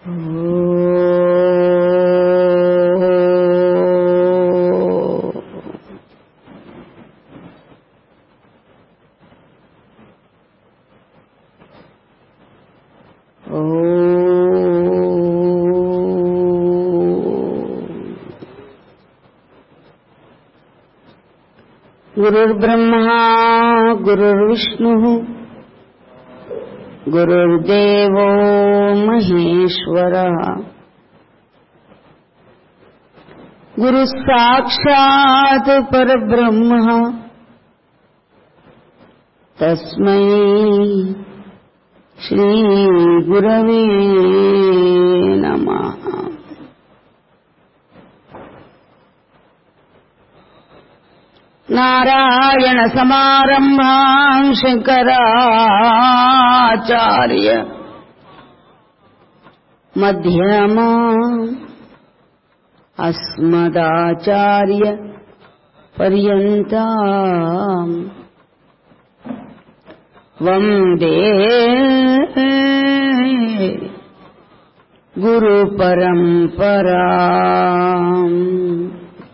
गुरुर्ब्रह्मा गुरुर्विष्णुः गुरुर्देवो महेश्वरः गुरुः साक्षात् परब्रह्म तस्मै श्रीगुरवे नमः नारायणसमारम्भाम् शङ्कराचार्य मध्यमा अस्मदाचार्य पर्यन्ता वन्दे गुरुपरम्परा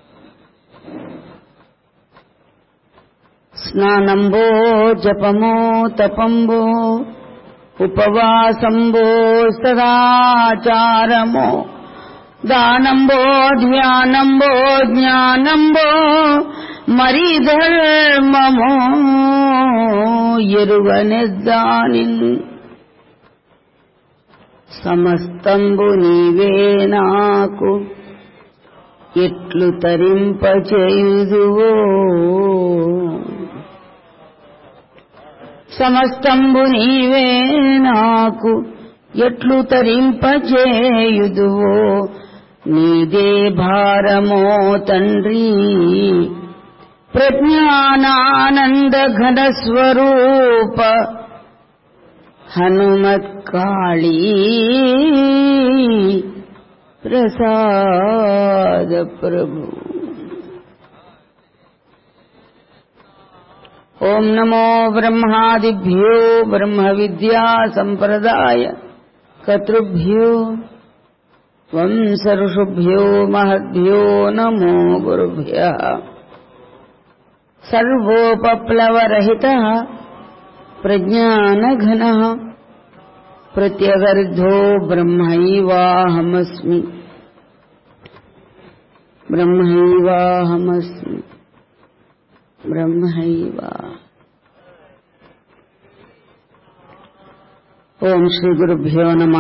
స్నానంబో జపమో తపంబో ఉపవాసంబో సదాచారమో దానంబో ధ్యానంబో జ్ఞానంబో మరి ధర్మమో ఎరుగనెద్దాని సమస్తంబు నీవే నాకు ఎట్లు తరింపచేయుదువో సమస్తంబు నీవే నాకు ఎట్లు తరింపచేయుదువో నీదే భారమో తండ్రి ప్రజ్ఞానానంద ఘన స్వరూప హనుమత్ కాళీ ప్రసాద ప్రభు ఓం నమో బ్రహ్మాదిభ్యో బ్రహ్మ విద్యా సంప్రదాయ కర్తృభ్యో వంశ ఋషుభ్యో మహద్భ్యో నమో గురుభ్య సర్వోపప్లవరహిత ప్రజ్ఞానఘన ప్రత్యగర్ధో బ్రహ్మైవాహమస్మి బ్రహ్మైవాహమస్మి బ్రహ్మైవ ఓం శ్రీ గురుభ్యో నమ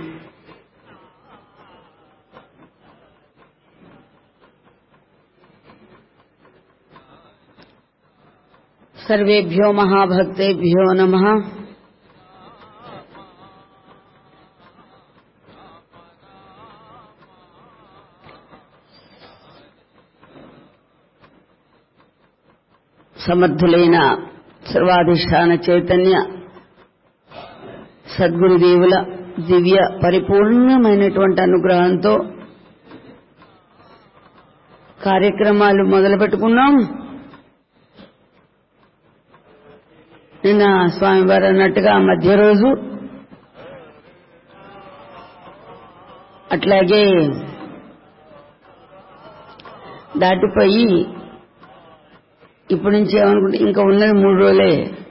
సర్వేభ్యో మహాభక్తేభ్యో నమ సమర్థులైన సర్వాధిష్టాన చైతన్య సద్గురుదేవుల దివ్య పరిపూర్ణమైనటువంటి అనుగ్రహంతో కార్యక్రమాలు మొదలు పెట్టుకున్నాం నిన్న స్వామివారు అన్నట్టుగా మధ్య రోజు అట్లాగే దాటిపోయి ఇప్పటి నుంచి ఏమనుకుంటే ఇంకా ఉన్నది మూడు రోజులే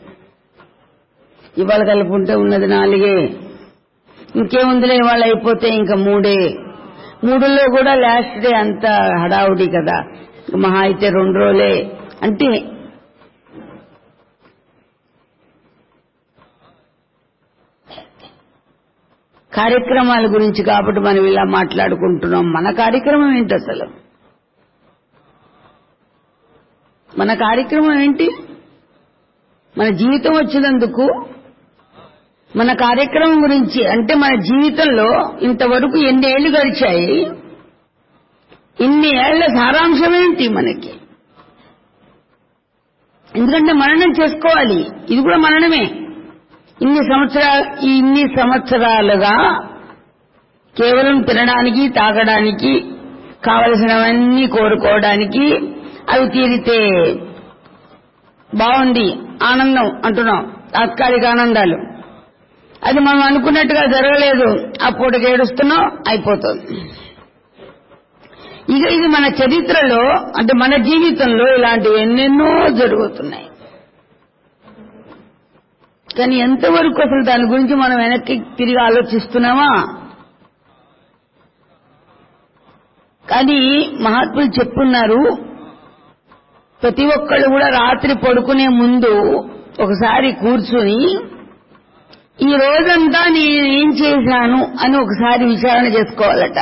ఇవాళ కలుపుకుంటే ఉన్నది నాలుగే ఇంకేముందిలే ఇవాళ అయిపోతే ఇంకా మూడే మూడులో కూడా లాస్ట్ డే అంత హడావుడి కదా మహా అయితే రెండు రోజులే అంటే కార్యక్రమాల గురించి కాబట్టి మనం ఇలా మాట్లాడుకుంటున్నాం మన కార్యక్రమం ఏంటి అసలు మన కార్యక్రమం ఏంటి మన జీవితం వచ్చినందుకు మన కార్యక్రమం గురించి అంటే మన జీవితంలో ఇంతవరకు ఎన్ని ఏళ్లు గడిచాయి ఇన్ని ఏళ్ల సారాంశం ఏంటి మనకి ఎందుకంటే మననం చేసుకోవాలి ఇది కూడా మననమే ఇన్ని సంవత్సరాలు ఇన్ని సంవత్సరాలుగా కేవలం తినడానికి తాగడానికి కావలసినవన్నీ కోరుకోవడానికి అవి తీరితే బాగుంది ఆనందం అంటున్నాం తాత్కాలిక ఆనందాలు అది మనం అనుకున్నట్టుగా జరగలేదు అప్పటికి ఏడుస్తున్నాం అయిపోతుంది ఇక ఇది మన చరిత్రలో అంటే మన జీవితంలో ఇలాంటివి ఎన్నెన్నో జరుగుతున్నాయి కానీ ఎంతవరకు అసలు దాని గురించి మనం వెనక్కి తిరిగి ఆలోచిస్తున్నామా కానీ మహాత్ములు చెప్పున్నారు ప్రతి ఒక్కళ్ళు కూడా రాత్రి పడుకునే ముందు ఒకసారి కూర్చుని ఈ రోజంతా నేను ఏం చేశాను అని ఒకసారి విచారణ చేసుకోవాలట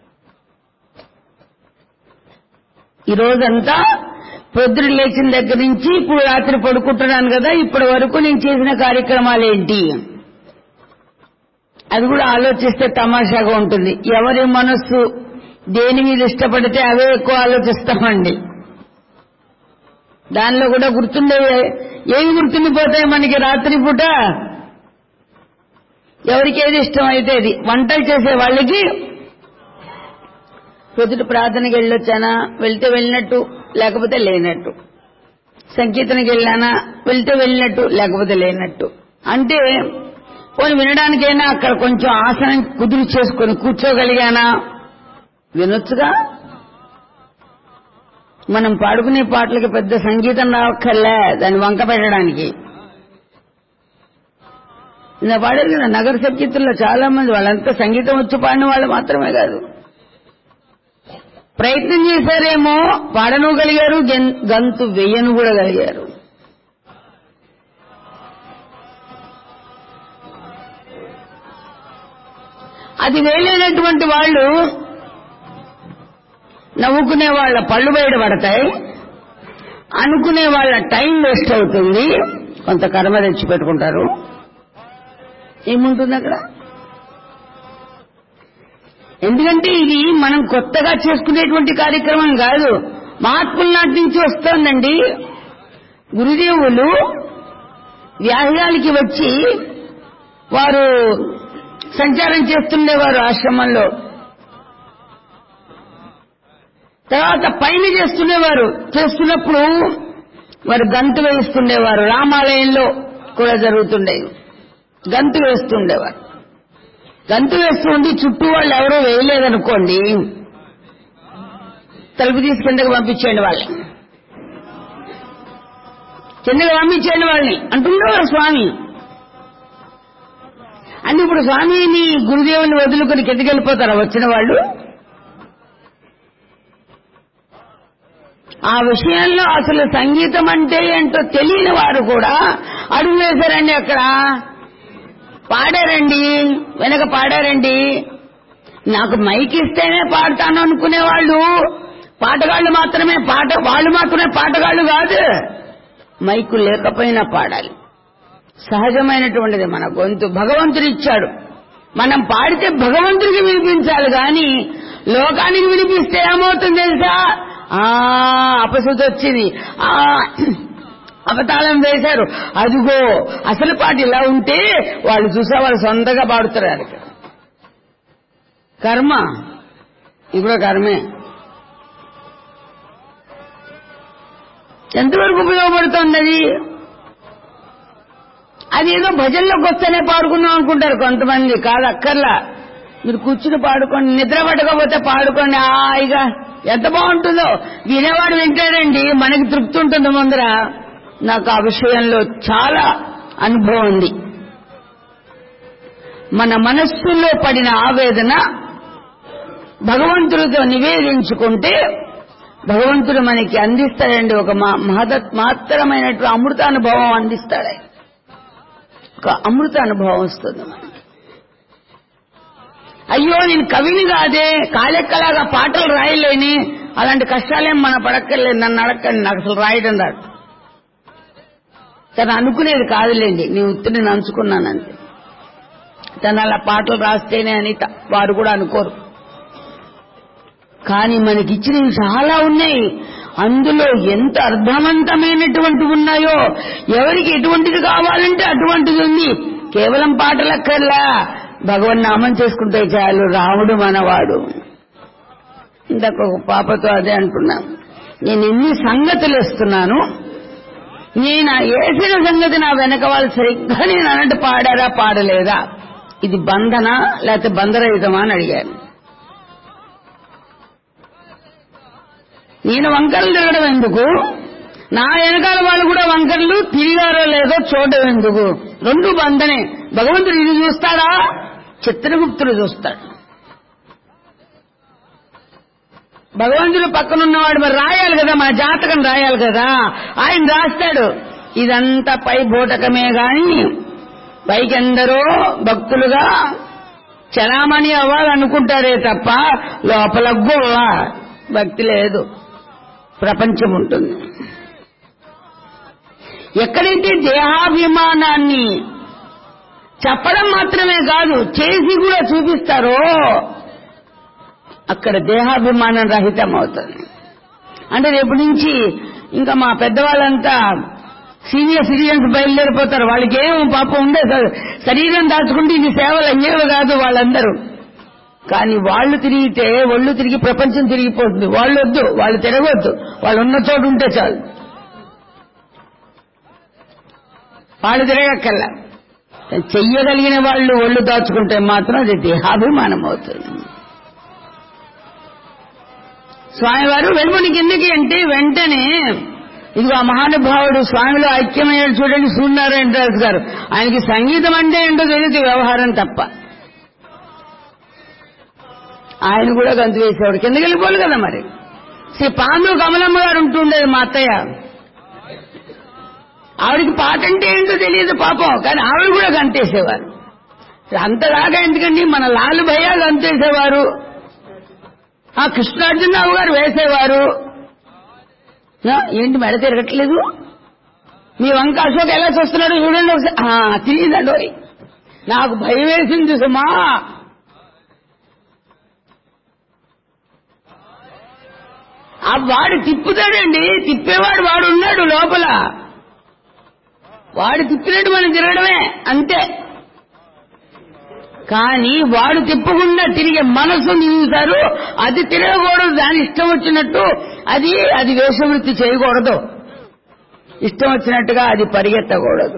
ఈ రోజంతా పొద్దున లేచిన దగ్గర నుంచి ఇప్పుడు రాత్రి పడుకుంటున్నాను కదా ఇప్పటి వరకు నేను చేసిన కార్యక్రమాలు ఏంటి అది కూడా ఆలోచిస్తే తమాషాగా ఉంటుంది ఎవరి మనస్సు దేని మీద ఇష్టపడితే అవే ఎక్కువ ఆలోచిస్తామండి దానిలో కూడా గుర్తుండే ఏమి గుర్తుండిపోతాయి మనకి రాత్రి పూట ఎవరికి ఏది ఇష్టం అయితే అది వంటలు చేసే వాళ్ళకి పొద్దుట ప్రార్థనకి వెళ్ళొచ్చానా వెళ్తే వెళ్ళినట్టు లేకపోతే లేనట్టు సంకీర్తనకి వెళ్ళానా వెళ్తే వెళ్ళినట్టు లేకపోతే లేనట్టు అంటే పోనీ వినడానికైనా అక్కడ కొంచెం ఆసనం కుదురు చేసుకొని కూర్చోగలిగానా వినొచ్చుగా మనం పాడుకునే పాటలకి పెద్ద సంగీతం రావక్కర్లే దాన్ని వంక పెట్టడానికి ఇలా పాడారు కదా నగర సంగీతంలో చాలా మంది వాళ్ళంతా సంగీతం వచ్చి పాడిన వాళ్ళు మాత్రమే కాదు ప్రయత్నం చేశారేమో పాడను గలిగారు గెన్- గంతు వెయ్యను కూడా గలిగారు అది వేయలేనటువంటి వాళ్ళు నవ్వుకునే వాళ్ళ పళ్ళు బయట పడతాయి అనుకునే వాళ్ళ టైం వేస్ట్ అవుతుంది కొంత కర్మ తెచ్చి పెట్టుకుంటారు ఏముంటుంది అక్కడ ఎందుకంటే ఇది మనం కొత్తగా చేసుకునేటువంటి కార్యక్రమం కాదు మహాత్ముల నాటి నుంచి వస్తోందండి గురుదేవులు వ్యాహ్యాలకి వచ్చి వారు సంచారం చేస్తుండేవారు ఆశ్రమంలో తర్వాత పైన చేస్తుండేవారు చేస్తున్నప్పుడు వారు గంతు వేస్తుండేవారు రామాలయంలో కూడా జరుగుతుండేవి గంతు వేస్తుండేవారు గంతు వేస్తుండి చుట్టూ వాళ్ళు ఎవరో వేయలేదనుకోండి తలుపు తీసి కిందకి పంపించేయండి వాళ్ళని కిందకి పంపించేయండి వాళ్ళని అంటుండేవారు స్వామి అంటే ఇప్పుడు స్వామిని గురుదేవుని వదులుకొని కిందకి వెళ్ళిపోతారా వచ్చిన వాళ్ళు ఆ విషయంలో అసలు సంగీతం అంటే ఏంటో తెలియని వారు కూడా అడుగు వేశారండి అక్కడ పాడారండి వెనక పాడారండి నాకు మైక్ ఇస్తేనే పాడతాను అనుకునే వాళ్ళు పాటగాళ్ళు మాత్రమే పాట వాళ్ళు మాత్రమే పాటగాళ్ళు కాదు మైకు లేకపోయినా పాడాలి సహజమైనటువంటిది మన గొంతు భగవంతుడు ఇచ్చాడు మనం పాడితే భగవంతుడికి వినిపించాలి కానీ లోకానికి వినిపిస్తే ఏమవుతుంది తెలుసా ఆ అపశృతి వచ్చింది ఆ అవతాళం వేశారు అదిగో అసలు పాట ఇలా ఉంటే వాళ్ళు చూసే వాళ్ళు సొంతగా పాడుతారు కర్మ ఇది కూడా కర్మే ఎంతవరకు ఉపయోగపడుతుంది అది అది ఏదో భజనలోకి వస్తేనే పాడుకుందాం అనుకుంటారు కొంతమంది కాదు అక్కర్లా మీరు కూర్చుని పాడుకోండి నిద్ర పట్టకపోతే పాడుకోండి హాయిగా ఎంత బాగుంటుందో వినేవాడు వింటాడండి మనకి తృప్తి ఉంటుంది ముందర నాకు ఆ విషయంలో చాలా అనుభవం ఉంది మన మనస్సులో పడిన ఆవేదన భగవంతుడితో నివేదించుకుంటే భగవంతుడు మనకి అందిస్తాడండి ఒక మా- మహద మాత్రమైనటువంటి అమృతానుభవం అందిస్తాడు ఆయన. ఒక అమృత అనుభవం వస్తుంది మనకి అయ్యో నేను కవిని కాదే కాలెక్కలాగా పాటలు రాయలేని అలాంటి కష్టాలేం మన పడక్కర్లేదు నన్ను అడగండి నాకు అసలు రాయడం రాదు తను అనుకునేది కాదులేండి నీ ఉత్తిని నంచుకున్నానంతే తను అలా పాటలు రాస్తేనే అని త- వారు కూడా అనుకోరు కానీ మనకిచ్చినవి చాలా ఉన్నాయి అందులో ఎంత అర్థవంతమైనటువంటివి ఉన్నాయో ఎవరికి ఎటువంటిది కావాలంటే అటువంటిది ఉంది కేవలం పాటలక్కర్లా భగవన్ నామం చేసుకుంటే చాలు రాముడు మనవాడు ఇందాక ఒక పాపతో అదే అంటున్నాను నేను ఎన్ని సంగతులు ఇస్తున్నాను నేను వేసిన సంగతి నా వెనక వాళ్ళు సరిగ్గా నేను అన్నట్టు పాడారా పాడలేదా ఇది బంధన లేకపోతే బంధరహితమా అని అడిగాను నేను వంకరలు తిరగడం ఎందుకు నా వెనకాల వాళ్ళు కూడా వంకరలు తిరిగారో లేదో చూడడం ఎందుకు రెండు బంధనే భగవంతుడు ఇది చూస్తాడా చిత్రగుప్తుడు చూస్తాడు భగవంతుడు పక్కనున్నవాడు మరి రాయాలి కదా మన జాతకం రాయాలి కదా ఆయన రాస్తాడు ఇదంతా పై బోటకమే గాని పైకెందరో భక్తులుగా చలామణి అవ్వాలనుకుంటారే తప్ప లోపల గోవ భక్తి లేదు ప్రపంచం ఉంటుంది ఎక్కడైతే దేహాభిమానాన్ని చెప్పడం మాత్రమే కాదు చేసి కూడా చూపిస్తారో అక్కడ దేహాభిమానం రహితం అవుతుంది అంటే రేపు నుంచి ఇంకా మా పెద్దవాళ్ళంతా సీనియర్ సిటిజన్స్ బయలుదేరిపోతారు వాళ్ళకి ఏం పాపం ఉండే శరీరం దాచుకుంటే ఇది సేవలు అయ్యేవి కాదు వాళ్ళందరూ కానీ వాళ్ళు తిరిగితే ఒళ్ళు తిరిగి ప్రపంచం తిరిగిపోతుంది వాళ్ళు వద్దు వాళ్ళు తిరగొద్దు వాళ్ళు ఉన్న చోటు ఉంటే చాలు వాళ్ళు తిరగక్కల్లా చెయ్యగలిగిన వాళ్ళు ఒళ్ళు దాచుకుంటే మాత్రం అది దేహాభిమానం అవుతుంది స్వామివారు వెలుగునికి ఎందుకు అంటే వెంటనే ఇదిగో ఆ మహానుభావుడు స్వామిలో ఐక్యమయ్యాడు చూడండి సూర్యనారాయణ దాస్ గారు ఆయనకి సంగీతం అంటే ఏంటో తెలియదు వ్యవహారం తప్ప ఆయన కూడా గంతు వేసేవాడు కిందకి వెళ్ళిపోవాలి కదా మరి శ్రీ పాండు కమలమ్మ గారు ఉంటుండేది మా అత్తయ్య ఆవిడికి పాట అంటే ఏంటో తెలియదు పాపం కానీ ఆవిడ కూడా గంతేసేవారు అంతలాగా ఎందుకండి మన లాలు భయ్య గంతేసేవారు ఆ కృష్ణార్జునరావు గారు వేసేవారు ఆ, ఏంటి మెడ తిరగట్లేదు మీ వంక అశోక్ ఎలా చూస్తున్నాడు చూడండి ఒకసారి ఆ, తిరిగిందండి ఓయ్. నాకు భయం వేసింది సుమా ఆ వాడు తిప్పుతాడండి తిప్పేవాడు వాడు ఉన్నాడు లోపల వాడు తిప్పినట్టు మనం తిరగడమే అంతే కానీ వాడు తిప్పకుండా తిరిగే మనసు చూశారు అది తిరగకూడదు దాని ఇష్టం వచ్చినట్టు అది అది వేషవృత్తి చేయకూడదు ఇష్టం వచ్చినట్టుగా అది పరిగెత్తకూడదు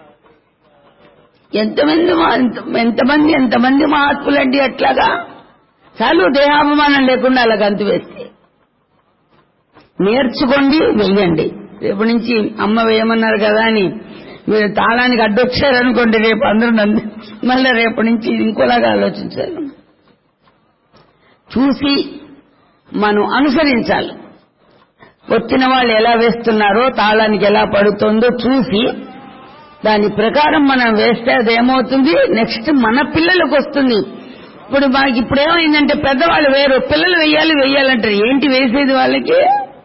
ఎంతమంది మా- ఎంత- ఎంతమంది ఎంతమంది మహాత్ములండి అట్లాగా చాలు దేహాభిమానం లేకుండా అలా గంతు వేస్తే నేర్చుకోండి వెయ్యండి రేపు నుంచి అమ్మ వేయమన్నారు కదా అని మీరు తాళానికి అడ్డొచ్చారనుకోండి రేపు అందరూ నన్ను మళ్ళీ రేపు నుంచి ఇంకోలాగా ఆలోచించాలి చూసి మనం అనుసరించాలి వచ్చిన వాళ్ళు ఎలా వేస్తున్నారో తాళానికి ఎలా పడుతుందో చూసి దాని ప్రకారం మనం వేస్తే అదేమవుతుంది నెక్స్ట్ మన పిల్లలకు వస్తుంది ఇప్పుడు మనకి ఇప్పుడు ఏమైందంటే పెద్దవాళ్ళు వేరు పిల్లలు వెయ్యాలి వెయ్యాలంటారు ఏంటి వేసేది వాళ్ళకి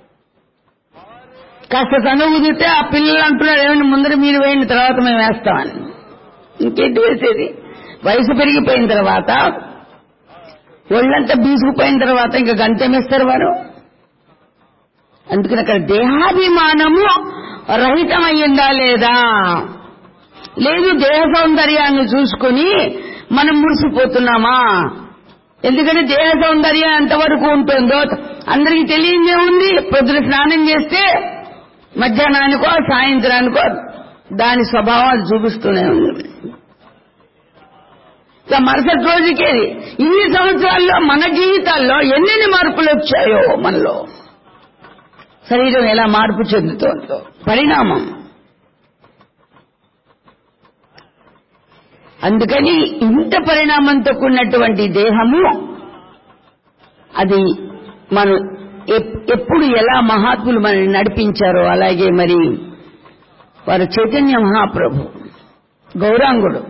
కాస్త చనువు కుదిరితే ఆ పిల్లలు అంటున్నారు ఏమైనా ముందర మీరు వేయిన తర్వాత మేము వేస్తామని ఇంకేంటి వేసేది వయసు పెరిగిపోయిన తర్వాత ఒళ్ళంతా బీసుకుపోయిన తర్వాత ఇంకా గంతేమేస్తారు వారు అందుకని అక్కడ దేహాభిమానము రహితమయ్యిందా లేదా లేదు దేహ సౌందర్యాన్ని చూసుకుని మనం మురిసిపోతున్నామా ఎందుకంటే దేహ సౌందర్యం ఎంతవరకు ఉంటుందో అందరికీ తెలియదే ఉంది పొద్దున స్నానం చేస్తే మధ్యాహ్నానికో సాయంత్రానికో దాని స్వభావం అది చూపిస్తూనే ఉంది ఇక మరుసటి రోజుకి ఇన్ని సంవత్సరాల్లో మన జీవితాల్లో ఎన్నెన్ని మార్పులు వచ్చాయో మనలో శరీరం ఎలా మార్పు చెందుతోందో పరిణామం అందుకని ఇంత పరిణామంతో కూడినటువంటి దేహము అది మనం ఎప్- ఎప్పుడు ఎలా మహాత్ములు మనల్ని నడిపించారో అలాగే మరి వారు చైతన్య మహాప్రభు గౌరాంగుడు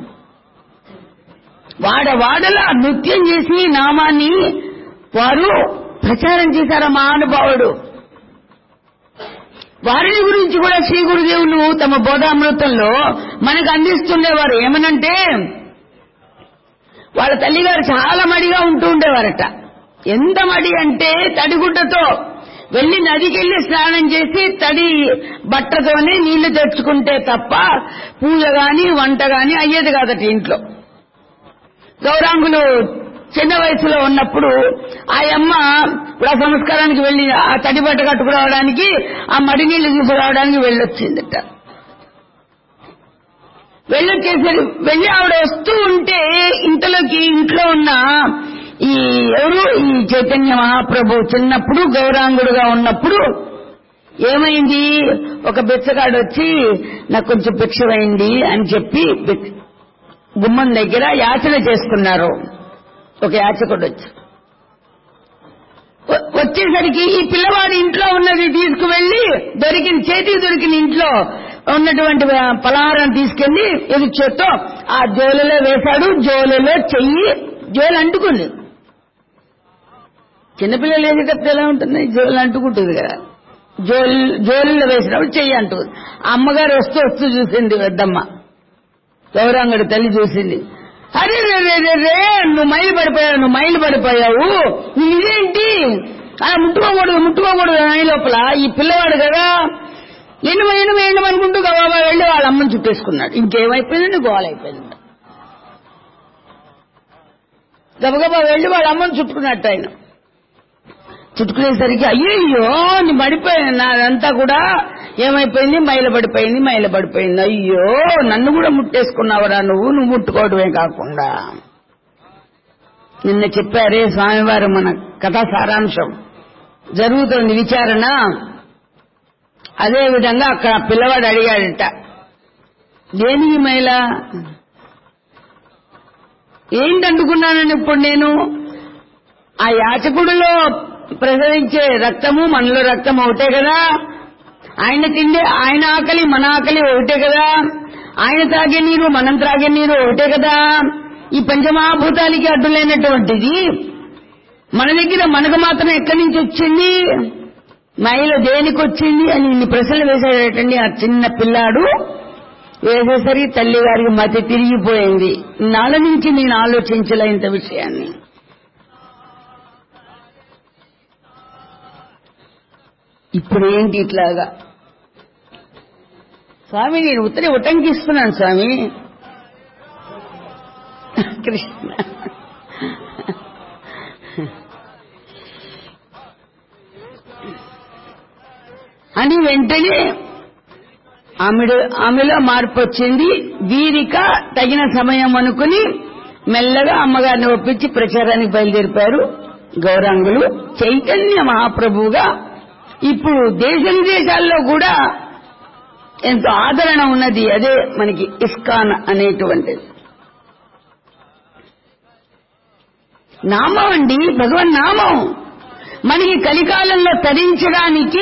వాడ వాడలా నృత్యం చేసి నామాన్ని వారు ప్రచారం చేశారు మహానుభావుడు వారిని గురించి కూడా శ్రీ గురుదేవులు తమ బోధామృతంలో మనకు అందిస్తుండేవారు ఏమనంటే వాళ్ళ తల్లిగారు చాలా మడిగా ఉంటూ ఉండేవారట ఎంత మడి అంటే తడిగుడ్డతో వెళ్లి నదికెళ్లి స్నానం చేసి తడి బట్టతోనే నీళ్లు తెచ్చుకుంటే తప్ప పూజ గాని వంట గాని అయ్యేది కాదట ఇంట్లో గౌరాంగులు చిన్న వయసులో ఉన్నప్పుడు ఆ అమ్మ ఇప్పుడు ఆ సంస్కారానికి వెళ్ళి ఆ తడి బట్ట కట్టుకురావడానికి ఆ మడి నీళ్లు తీసుకురావడానికి వెళ్ళొచ్చిందట వెళ్ళొచ్చేసరి వెళ్ళి ఆవిడ వస్తూ ఉంటే ఇంతలోకి ఇంట్లో ఉన్న ఈ ఎవరు ఈ చైతన్య మహాప్రభు చిన్నప్పుడు గౌరాంగుడుగా ఉన్నప్పుడు ఏమైంది ఒక బిచ్చగాడు వచ్చి నాకు కొంచెం భిక్షమైంది అని చెప్పి భిక్ష- గుమ్మం దగ్గర యాచన చేసుకున్నారు ఒక యాచకుడు వచ్చి వ- వచ్చేసరికి ఈ పిల్లవాడు ఇంట్లో ఉన్నది తీసుకువెళ్లి దొరికిన చేతికి దొరికిన ఇంట్లో ఉన్నటువంటి పలహారం తీసుకెళ్లి ఎదురు చేత్తో ఆ జోలలో వేశాడు జోలలో చెయ్యి జోలు అంటుకుంది చిన్నపిల్లలు వేసేటప్పుడు ఎలా ఉంటుంది జోలు అంటుకుంటుంది కదా జోలు జోలులో వేసినప్పుడు చెయ్యి అంటుంది ఆ అమ్మగారు వస్తూ వస్తూ చూసింది పెద్దమ్మ గౌరాంగడి తల్లి చూసింది అరే రే రే రే రే నువ్వు మైలు పడిపోయావు నువ్వు మైలు పడిపోయావు నువ్వు ఇదేంటి అలా ముట్టుకోకూడదు ముట్టుకోకూడదు ఈ లోపల ఈ పిల్లవాడు కదా ఎనుమ ఎనుమ ఎనుమ అనుకుంటూ గబాబా వెళ్ళి వాళ్ళ అమ్మని చుట్టేసుకున్నాడు ఇంకేమైపోయిందండి గోల అయిపోయింది గబగబా వెళ్ళి వాళ్ళ అమ్మని చుట్టుకున్నట్టు ఆయన చుట్టుకునేసరికి అయ్యయ్యో నీ పడిపోయింది నాదంతా కూడా ఏమైపోయింది మైల పడిపోయింది మైల పడిపోయింది అయ్యో నన్ను కూడా ముట్టేసుకున్నావురా నువ్వు నువ్వు ముట్టుకోవడమే కాకుండా నిన్న చెప్పారే స్వామివారు మన కథా సారాంశం జరుగుతోంది విచారణ అదే విధంగా అక్కడ ఆ పిల్లవాడు అడిగాడట దేనికి మైల ఏంటి అనుకున్నానని ఇప్పుడు నేను ఆ యాచకుడిలో ప్రసరించే రక్తము మనలో రక్తం ఒకటే కదా ఆయన తిండే ఆయన ఆకలి మన ఆకలి ఒకటే కదా ఆయన త్రాగే నీరు మనం త్రాగే నీరు ఒకటే కదా ఈ పంచమహాభూతాలకి అడ్డులేనటువంటిది మన దగ్గర మనకు మాత్రం ఎక్కడి నుంచి వచ్చింది మైల దేనికి వచ్చింది అని ఇన్ని ప్రశ్నలు వేసాడటండి ఆ చిన్న పిల్లాడు వేసేసరికి తల్లి గారికి మతి తిరిగిపోయింది నాళ్ళ నుంచి నేను ఆలోచించలే ఇంత విషయాన్ని ఇప్పుడు ఏంటి ఇట్లాగా స్వామి నేను ఉత్తరే ఉటంకిస్తున్నాను స్వామి కృష్ణ అని వెంటనే ఆమెడు ఆమెలో మార్పు వచ్చింది వీరిక తగిన సమయం అనుకుని మెల్లగా అమ్మగారిని ఒప్పించి ప్రచారానికి బయలుదేరిపారు గౌరాంగులు చైతన్య మహాప్రభువుగా ఇప్పుడు దేశ విదేశాల్లో కూడా ఎంతో ఆదరణ ఉన్నది అదే మనకి ఇస్కాన్ అనేటువంటిది నామం అండి భగవన్ నామం మనకి కలికాలంలో తరించడానికి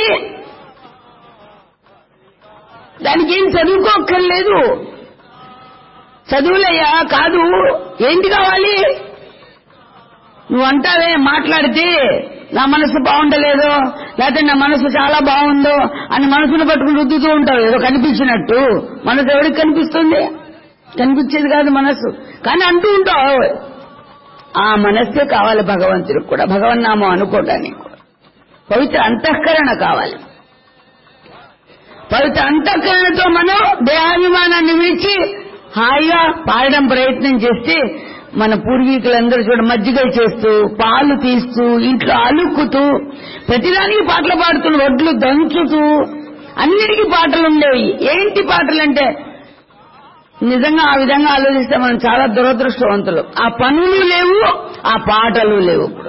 దానికి ఏం చదువుకోక్కర్లేదు చదువులయ్యా కాదు ఏంటి కావాలి నువ్వు అంటావే మాట్లాడితే నా మనసు బాగుండలేదు లేకపోతే నా మనసు చాలా బాగుందో అని మనసును పట్టుకుని రుద్దుతూ ఉంటావు ఏదో కనిపించినట్టు మనసు ఎవరికి కనిపిస్తుంది కనిపించేది కాదు మనసు కానీ అంటూ ఉంటావు ఆ మనస్సే కావాలి భగవంతుడికి కూడా భగవన్నామం అనుకోవడానికి కూడా పవిత్ర అంతఃకరణ కావాలి పవిత్ర అంతఃకరణతో మనం దేహాభిమానాన్ని విడిచి హాయిగా పాడడం ప్రయత్నం చేస్తే మన పూర్వీకులందరూ చూడ మజ్జిగలు చేస్తూ పాలు తీస్తూ ఇంట్లో అలుక్కుతూ ప్రతిదానికి పాటలు పాడుతున్న వడ్లు దంచుతూ అన్నిటికీ పాటలు ఉండేవి ఏంటి పాటలు అంటే నిజంగా ఆ విధంగా ఆలోచిస్తే మనం చాలా దురదృష్టవంతులు ఆ పనులు లేవు ఆ పాటలు లేవు ఇప్పుడు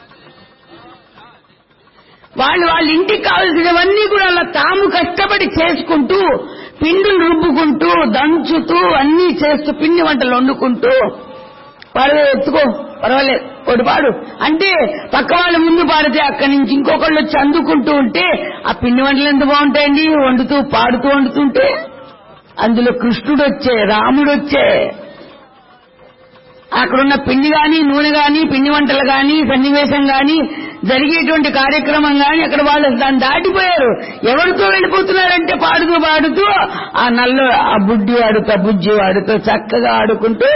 వాళ్ళు వాళ్ళ ఇంటికి కావలసినవన్నీ కూడా అలా తాము కష్టపడి చేసుకుంటూ పిండులు రుబ్బుకుంటూ దంచుతూ అన్నీ చేస్తూ పిండి వంటలు వండుకుంటూ పాడు ఎత్తుకో పర్వాలేదు ఒకటి పాడు అంటే పక్క వాళ్ళు ముందు పాడితే అక్కడి నుంచి ఇంకొకళ్ళు వచ్చి అందుకుంటూ ఉంటే ఆ పిండి వంటలు ఎంత బాగుంటాయండి వండుతూ పాడుతూ వండుతుంటే అందులో కృష్ణుడు వచ్చే రాముడు వచ్చే అక్కడున్న పిండి గాని నూనె గాని పిండి వంటలు గాని సన్నివేశం గాని జరిగేటువంటి కార్యక్రమం గాని అక్కడ వాళ్ళు దాన్ని దాటిపోయారు ఎవరితో వెళ్ళిపోతున్నారంటే పాడుతూ పాడుతూ ఆ నల్ల ఆ బుడ్డి వాడుతో బుజ్జి వాడుతో చక్కగా ఆడుకుంటూ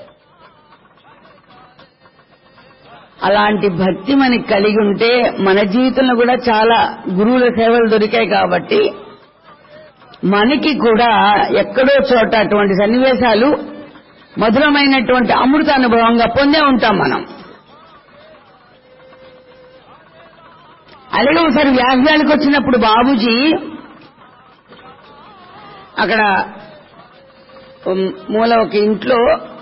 అలాంటి భక్తి మనకి కలిగి ఉంటే మన జీవితంలో కూడా చాలా గురువుల సేవలు దొరికాయి కాబట్టి మనకి కూడా ఎక్కడో చోట అటువంటి సన్నివేశాలు మధురమైనటువంటి అమృత అనుభవంగా పొందే ఉంటాం మనం అలాగే ఒకసారి వ్యాఖ్యాలకు వచ్చినప్పుడు బాబుజీ అక్కడ ఉమ్, మూల ఒక ఇంట్లో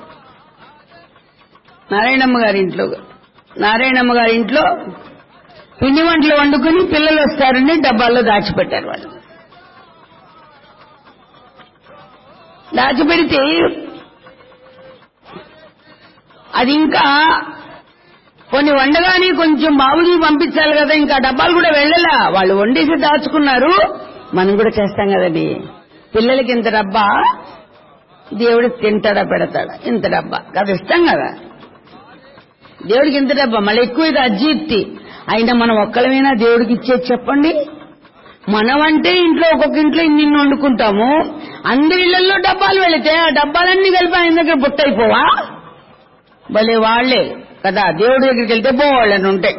నారాయణమ్మ గారి ఇంట్లో నారాయణమ్మ గారి ఇంట్లో పిండి వంటలు వండుకుని పిల్లలు వస్తారని డబ్బాల్లో దాచిపెట్టారు వాళ్ళు దాచిపెడితే అది ఇంకా కొన్ని వండగానే కొంచెం బాబుజీ పంపించాలి కదా ఇంకా డబ్బాలు కూడా వెళ్ళలా వాళ్ళు వండేసి దాచుకున్నారు మనం కూడా చేస్తాం కదండి పిల్లలకి ఇంత డబ్బా దేవుడు తింటాడా పెడతాడా ఇంత డబ్బా అది ఇష్టం కదా దేవుడికి ఇంత డబ్బా మళ్ళీ ఎక్కువ ఇది అజీప్తి అయినా మనం ఒక్కలమైనా దేవుడికి ఇచ్చేది చెప్పండి మనమంటే ఇంట్లో ఒక్కొక్క ఇంట్లో ఇన్ని ఇన్ని వండుకుంటాము అందరి ఇళ్లలో డబ్బాలు వెళితే ఆ డబ్బాలన్నీ కలిపి ఆయన దగ్గర బుట్టయిపోవా భలే వాళ్లే కదా దేవుడి దగ్గరికి వెళ్తే పోవాళ్ళని ఉంటాయి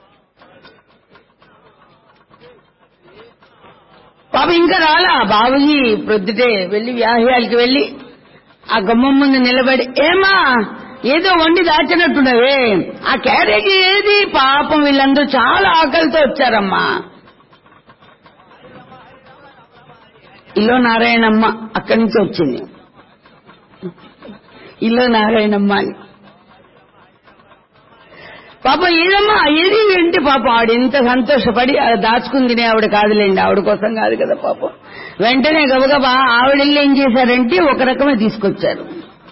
పాప ఇంకా రాలా బాబుజీ ప్రొద్దుటే వెళ్లి వ్యాహ్యాలకి వెళ్లి ఆ గుమ్మం ముందు నిలబడి ఏమా ఏదో వండి దాచినట్టున్నవే ఆ క్యారేజీ ఏది పాపం వీళ్ళందరూ చాలా ఆకలితో వచ్చారమ్మా ఇల్లో నారాయణమ్మ అక్కడి నుంచి వచ్చింది ఇల్లో నారాయణమ్మ అని పాపం ఏదమ్మా ఏది ఏంటి పాపం ఆవిడ ఎంత సంతోషపడి అది దాచుకుని తినే ఆవిడ కాదులేండి ఆవిడ కోసం కాదు కదా పాపం వెంటనే గబగబా ఆవిడ వెళ్ళి ఏం చేశారంటే ఒక రకమే తీసుకొచ్చారు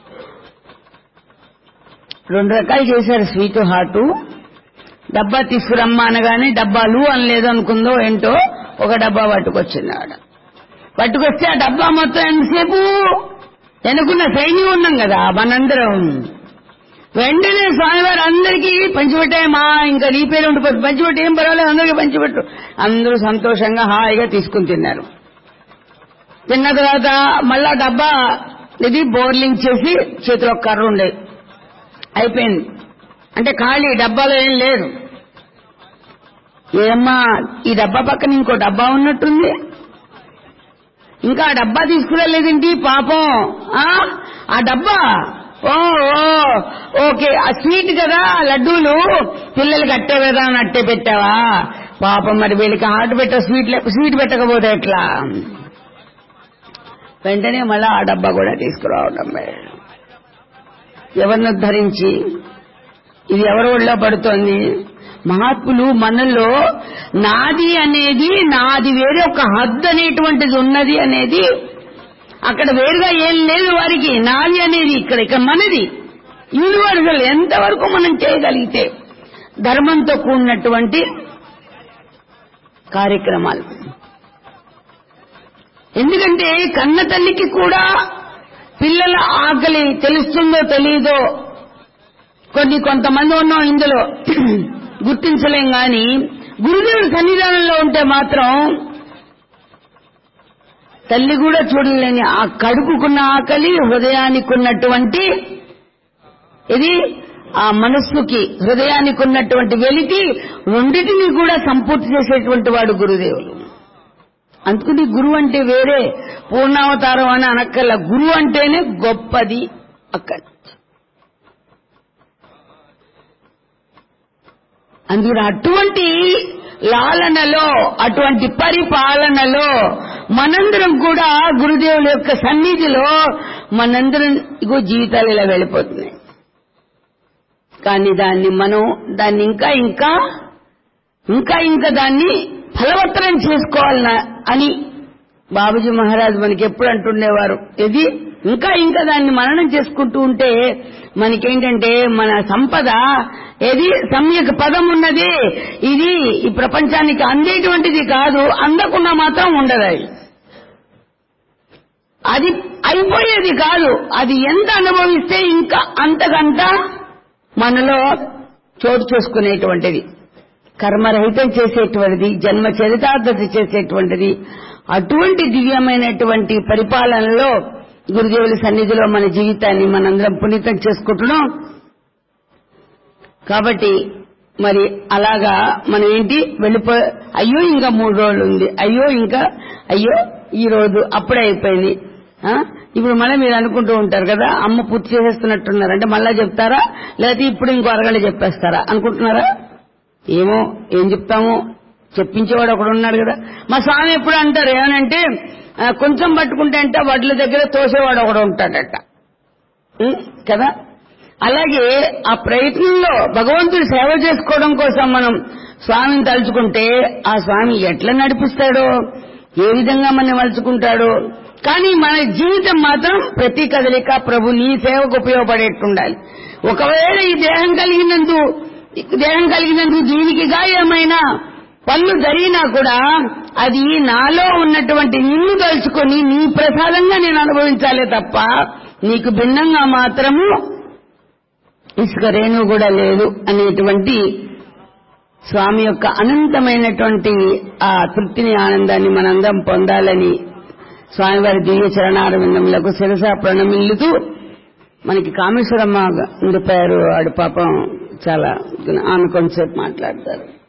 రెండు రకాలు చేశారు స్వీట్ హాటు డబ్బా తీసుకురమ్మా అనగానే డబ్బాలు అనలేదు అనుకుందో ఏంటో ఒక డబ్బా పట్టుకొచ్చింది ఆవిడ పట్టుకొస్తే ఆ డబ్బా మొత్తం ఎంతసేపు వెనుకున్న సైన్యం ఉన్నాం కదా మనందరం వెంటనే స్వామివారు అందరికీ పంచిపెట్టాయమ్మా ఇంకా నీ పేరు ఉండిపోతుంది పంచిపెట్టు ఏం పర్వాలేదు అందరికీ పంచిపెట్టు అందరూ సంతోషంగా హాయిగా తీసుకుని తిన్నారు తిన్న తర్వాత మళ్ళా డబ్బా ఇది బోర్లింగ్ చేసి చేతిలో ఒక కర్ర ఉండేది అయిపోయింది అంటే ఖాళీ డబ్బాలో ఏం లేదు ఏమ్మా ఈ డబ్బా పక్కన ఇంకో డబ్బా ఉన్నట్టుంది ఇంకా ఆ డబ్బా తీసుకురాలేదేంటి పాపం ఆ ఆ డబ్బా ఓ ఓ, ఓకే ఆ స్వీట్ కదా లడ్డూలు పిల్లలకి అట్టే కదా అని అట్టే పెట్టావా పాపం మరి వీళ్ళకి హార్ట్ పెట్ట స్వీట్ లే- స్వీట్ పెట్టకపోతే ఎట్లా వెంటనే మళ్ళా ఆ డబ్బా కూడా తీసుకురావడం ఎవరిని ధరించి ఇది ఎవరి ఒళ్ళో పడుతోంది మహాత్ములు మనలో నాది అనేది నాది వేరే ఒక హద్దు అనేటువంటిది ఉన్నది అనేది అక్కడ వేరుగా ఏం లేదు వారికి నాది అనేది ఇక్కడ ఇక్కడ మనది యూనివర్సల్ ఎంతవరకు మనం చేయగలిగితే ధర్మంతో కూడినటువంటి కార్యక్రమాలు ఎందుకంటే కన్న తల్లికి కూడా పిల్లల ఆకలి తెలుస్తుందో తెలియదో కొన్ని కొంతమంది ఉన్నాం ఇందులో గుర్తించలేం గాని గురుదేవుడి సన్నిధానంలో ఉంటే మాత్రం తల్లి కూడా చూడలేని ఆ కడుపుకున్న ఆకలి హృదయానికి ఉన్నటువంటి ఇది ఆ మనస్సుకి హృదయానికి ఉన్నటువంటి వెలితి రెండిటిని కూడా సంపూర్తి చేసేటువంటి వాడు గురుదేవులు అందుకని గురువు అంటే వేరే పూర్ణావతారం అని అనక్కర్ల గురువు అంటేనే గొప్పది అక్కడ అందుకని అటువంటి లాలనలో అటువంటి పరిపాలనలో మనందరం కూడా గురుదేవుల యొక్క సన్నిధిలో మనందరం ఇగో జీవితాలు ఇలా వెళ్ళిపోతున్నాయి కానీ దాన్ని మనం దాన్ని ఇంకా ఇంకా ఇంకా ఇంకా దాన్ని ఫలవత్తరం చేసుకోవాలన అని బాబుజీ మహారాజ్ మనకి ఎప్పుడు అంటుండేవారు ఇది ఇంకా ఇంకా దాన్ని మననం చేసుకుంటూ ఉంటే మనకేంటంటే మన సంపద ఏది సమ్యక్ పదం ఉన్నది ఇది ఈ ప్రపంచానికి అందేటువంటిది కాదు అందకుండా మాత్రం ఉండదు అది అది అయిపోయేది కాదు అది ఎంత అనుభవిస్తే ఇంకా అంతకంత మనలో చోటు చేసుకునేటువంటిది కర్మరహితం చేసేటువంటిది జన్మ చరితార్థత చేసేటువంటిది అటువంటి దివ్యమైనటువంటి పరిపాలనలో గురుదేవుల సన్నిధిలో మన జీవితాన్ని మనందరం పునీతం చేసుకుంటున్నాం కాబట్టి మరి అలాగా మనం ఏంటి వెళ్ళిపో అయ్యో ఇంకా మూడు రోజులు ఉంది అయ్యో ఇంకా అయ్యో ఈ రోజు అప్పుడే అయిపోయింది ఆ? ఇప్పుడు మళ్ళీ మీరు అనుకుంటూ ఉంటారు కదా అమ్మ పూర్తి చేసేస్తున్నట్టున్నారు అంటే మళ్ళా చెప్తారా లేకపోతే ఇప్పుడు ఇంకో అరగంట చెప్పేస్తారా అనుకుంటున్నారా ఏమో ఏం చెప్తామో చెప్పించేవాడు ఒకడు ఉన్నాడు కదా మా స్వామి ఎప్పుడు అంటారు ఏమనంటే ఆ, కొంచెం పట్టుకుంటే అంటే వడ్ల దగ్గర తోసేవాడు ఒకడు ఉంటాడట ఉం? కదా అలాగే ఆ ప్రయత్నంలో భగవంతుడి సేవ చేసుకోవడం కోసం మనం స్వామిని తలుచుకుంటే ఆ స్వామి ఎట్లా నడిపిస్తాడో ఏ విధంగా మనం మలుచుకుంటాడో కానీ మన జీవితం మాత్రం ప్రతి కదలిక ప్రభు నీ సేవకు ఉపయోగపడేట్టుండాలి ఒకవేళ ఈ దేహం కలిగినందు ఈ దేహం కలిగినందుకు దీనికిగా ఏమైనా పనులు జరిగినా కూడా అది నాలో ఉన్నటువంటి నిన్ను తలుచుకొని నీ ప్రసాదంగా నేను అనుభవించాలే తప్ప నీకు భిన్నంగా మాత్రము ఇసుక రేణువు కూడా లేదు అనేటువంటి స్వామి యొక్క అనంతమైనటువంటి ఆ తృప్తిని ఆనందాన్ని మనందరం పొందాలని స్వామివారి దివ్య చరణార విందములకు శిరస ప్రణమిల్లుతూ మనకి కామేశ్వరమ్మ ఉండిపోయారు ఆడు పాపం చాలా ఆమె కొంచెంసేపు మాట్లాడతారు